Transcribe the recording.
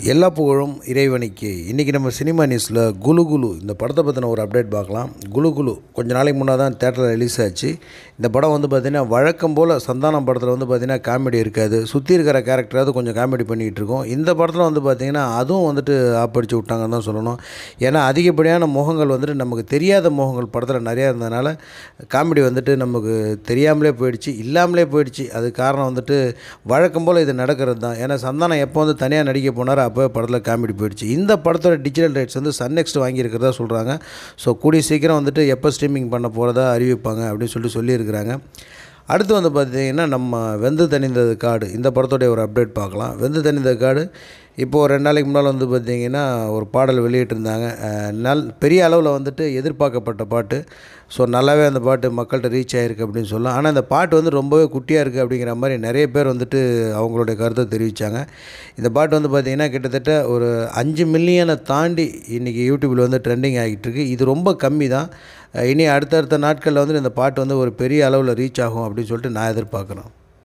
எல்லா புகழும் இறைவனுக்கு இன்றைக்கி நம்ம சினிமா நியூஸில் குலு குலு இந்த படத்தை பற்றின ஒரு அப்டேட் பார்க்கலாம் குலு குலு கொஞ்ச நாளைக்கு முன்னாடி தான் தேட்டரில் ரிலீஸ் ஆச்சு இந்த படம் வந்து பார்த்திங்கன்னா வழக்கம் போல் சந்தானம் படத்தில் வந்து பார்த்திங்கன்னா காமெடி இருக்காது சுற்றி இருக்கிற கேரக்டராவது கொஞ்சம் காமெடி பண்ணிகிட்டு இருக்கோம் இந்த படத்தில் வந்து பார்த்திங்கன்னா அதுவும் வந்துட்டு ஆப்படிச்சு விட்டாங்கன்னு தான் சொல்லணும் ஏன்னா அதிகப்படியான முகங்கள் வந்துட்டு நமக்கு தெரியாத முகங்கள் படத்தில் நிறையா இருந்ததுனால காமெடி வந்துட்டு நமக்கு தெரியாமலே போயிடுச்சு இல்லாமலே போயிடுச்சு அது காரணம் வந்துட்டு வழக்கம் போல் இது நடக்கிறது தான் ஏன்னா சந்தானம் எப்போ வந்து தனியாக நடிக்க போனாரோ அப்போ படத்தில் காமெடி போயிடுச்சு இந்த படத்தோட டிஜிட்டல் ரைட்ஸ் வந்து சன் நெக்ஸ்ட் வாங்கியிருக்கிறதா சொல்கிறாங்க ஸோ கூடிய சீக்கிரம் வந்துட்டு எப்போ ஸ்ட்ரீமிங் பண்ண போகிறதா அறிவிப்பாங்க அப்படின்னு சொல்லிட்டு சொல்லியிருக்கிறாங்க அடுத்து வந்து பார்த்திங்கன்னா நம்ம வெந்து தணிந்தது காடு இந்த படத்தோடைய ஒரு அப்டேட் பார்க்கலாம் வெந்து தணிந்தது காடு இப்போது ரெண்டு நாளைக்கு முன்னால் வந்து பார்த்திங்கன்னா ஒரு பாடல் வெளியிட்டிருந்தாங்க அஹ் நல் பெரிய அளவில் வந்துட்டு எதிர்பார்க்கப்பட்ட பாட்டு ஸோ நல்லாவே அந்த பாட்டு மக்கள்கிட்ட ரீச் ஆகிருக்கு அப்படின்னு சொல்லலாம் ஆனால் இந்த பாட்டு வந்து ரொம்பவே குட்டியாக இருக்குது அப்படிங்கிற மாதிரி நிறைய பேர் வந்துட்டு அவங்களுடைய கருத்தை தெரிவித்தாங்க இந்த பாட்டு வந்து பார்த்திங்கன்னா கிட்டத்தட்ட ஒரு அஞ்சு மில்லியனை தாண்டி இன்றைக்கி யூடியூப்பில் வந்து ட்ரெண்டிங் ஆகிட்டு இருக்கு இது ரொம்ப கம்மி தான் இனி அடுத்தடுத்த நாட்களில் வந்து இந்த பாட்டு வந்து ஒரு பெரிய அளவில் ரீச் ஆகும் அப்படின்னு சொல்லிட்டு நான் எதிர்பார்க்குறேன்